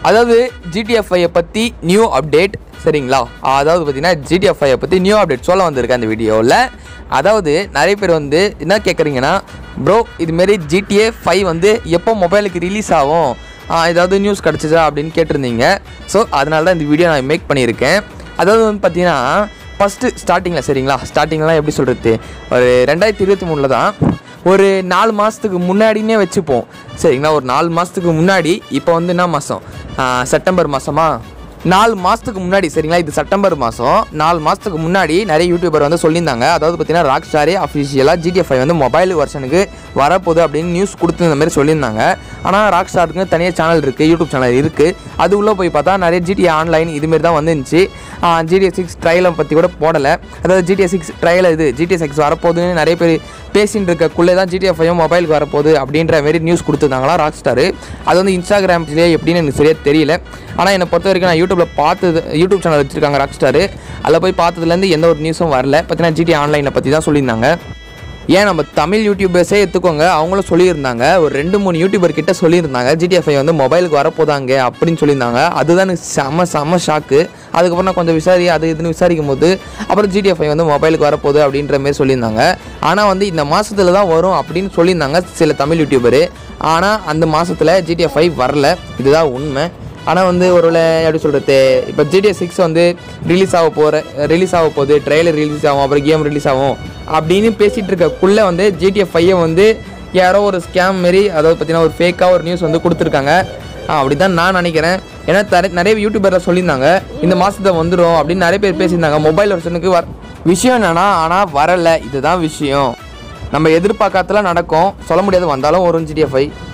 அதாவது ஜிடிஎஃப்ஐயை பற்றி new update சரிங்களா அதாவது பார்த்தீங்கன்னா ஜிடிஎஃப்ஐயை பற்றி நியூ அப்டேட் சொல்ல வந்திருக்கேன் அந்த வீடியோவில் அதாவது நிறைய பேர் வந்து என்ன கேட்குறீங்கன்னா ப்ரோ இதுமாரி ஜிடிஏ ஃபைவ் வந்து எப்போ மொபைலுக்கு ரிலீஸ் ஆகும் ஆ, ஏதாவது நியூஸ் கிடச்சிதா அப்படின்னு கேட்டிருந்தீங்க ஸோ அதனால தான் இந்த வீடியோ நான் மேக் பண்ணியிருக்கேன் அதாவது வந்து பார்த்தீங்கன்னா ஃபஸ்ட்டு ஸ்டார்டிங்கில் சரிங்களா ஸ்டார்டிங்லாம் எப்படி சொல்கிறது ஒரு ரெண்டாயிரத்தி இருபத்தி மூணில் தான் ஒரு நாலு மாதத்துக்கு முன்னாடினே வச்சுப்போம் சரிங்களா ஒரு நாலு மாதத்துக்கு முன்னாடி இப்போ வந்து என்ன மாதம் செப்டம்பர் மாதமா நாலு மாதத்துக்கு முன்னாடி சரிங்களா இது செப்டம்பர் மாதம் நாலு மாதத்துக்கு முன்னாடி நிறைய யூடியூபர் வந்து சொல்லியிருந்தாங்க அதாவது பார்த்தீங்கன்னா ராக் ஸ்டாரே அஃபிஷியலாக ஜிடிஎஃப் வந்து மொபைல் வெர்ஷனுக்கு வரப்போகுது அப்படின்னு நியூஸ் கொடுத்துருந்த மாதிரி சொல்லியிருந்தாங்க ஆனால் ராக் ஸ்டாருக்கு தனியாக சேனல் இருக்குது யூடியூப் சேனல் இருக்குது அது உள்ளே போய் பார்த்தா நிறைய ஜிடிஏ ஆன்லைன் இதுமாரி தான் வந்துருந்துச்சு ஜிடிஎஸ் சிக்ஸ் ட்ரையலை பற்றி கூட போடலை அதாவது ஜிடிஎஸ் சிக்ஸ் ட்ரையல் இது ஜிடிஎஸ் சிக்ஸ் வரப்போகுதுன்னு நிறைய பேர் பேசின்னு இருக்கக்குள்ளே தான் ஜிடிஎஃப் ஐயும் மொபைலுக்கு வரப்போகுது அப்படின்ற மாரி நியூஸ் கொடுத்துருந்தாங்களா ராக் ஸ்டார் அது வந்து இன்ஸ்டாகிராம்லேயே எப்படின்னு எனக்கு சரியாக தெரியல ஆனால் என்னை பொறுத்த வரைக்கும் நான் யூடியூப்பில் பார்த்தது யூடியூப் சேனல் வச்சுருக்காங்க ராக் ஸ்டார் அதில் போய் பார்த்ததுலேருந்து எந்த ஒரு நியூஸும் வரல பார்த்தீங்கன்னா ஜிடி ஆன்லைனை பற்றி தான் சொல்லியிருந்தாங்க ஏன் நம்ம தமிழ் யூடியூபர்ஸே எடுத்துக்கோங்க அவங்களும் சொல்லியிருந்தாங்க ஒரு ரெண்டு மூணு யூடியூபர் கிட்ட சொல்லியிருந்தாங்க ஜிடிஎஃப்ஐ வந்து மொபைலுக்கு வரப்போதாங்க அப்படின்னு சொல்லியிருந்தாங்க அதுதான் எனக்கு செம செம ஷாக்கு அதுக்கப்புறம் நான் கொஞ்சம் விசாரி அது இதுன்னு விசாரிக்கும் போது அப்புறம் ஜிடிஎஃப்ஐ வந்து மொபைலுக்கு வரப்போகுது அப்படின்ற மாதிரி சொல்லியிருந்தாங்க ஆனால் வந்து இந்த மாதத்துல தான் வரும் அப்படின்னு சொல்லியிருந்தாங்க சில தமிழ் யூடியூபரு ஆனால் அந்த மாதத்தில் ஜிடிஎஃப்ஐ வரல இதுதான் உண்மை ஆனால் வந்து ஒருவேளை எப்படி சொல்கிறது இப்போ ஜிடிஎஸ் சிக்ஸ் வந்து ரிலீஸ் ஆக போகிற ரிலீஸ் ஆக போகுது ட்ரெய்லர் ரிலீஸ் ஆகும் அப்புறம் கேம் ரிலீஸ் ஆகும் அப்படின்னு பேசிகிட்டு இருக்கக்குள்ளே வந்து ஜிடிஎஃப் ஃபைவை வந்து யாரோ ஒரு ஸ்கேம் மாரி அதாவது பார்த்தீங்கன்னா ஒரு ஃபேக்காக ஒரு நியூஸ் வந்து கொடுத்துருக்காங்க அப்படி தான் நான் நினைக்கிறேன் ஏன்னா தர நிறைய யூடியூபரில் சொல்லியிருந்தாங்க இந்த மாதத்தை வந்துடும் அப்படின்னு நிறைய பேர் பேசியிருந்தாங்க மொபைல் வெர்ஷனுக்கு வர் விஷயம் என்னன்னா ஆனால் வரலை இதுதான் விஷயம் நம்ம எதிர்பார்க்காதலாம் நடக்கும் சொல்ல முடியாது வந்தாலும் வரும் ஜிடிஎஃப்ஐ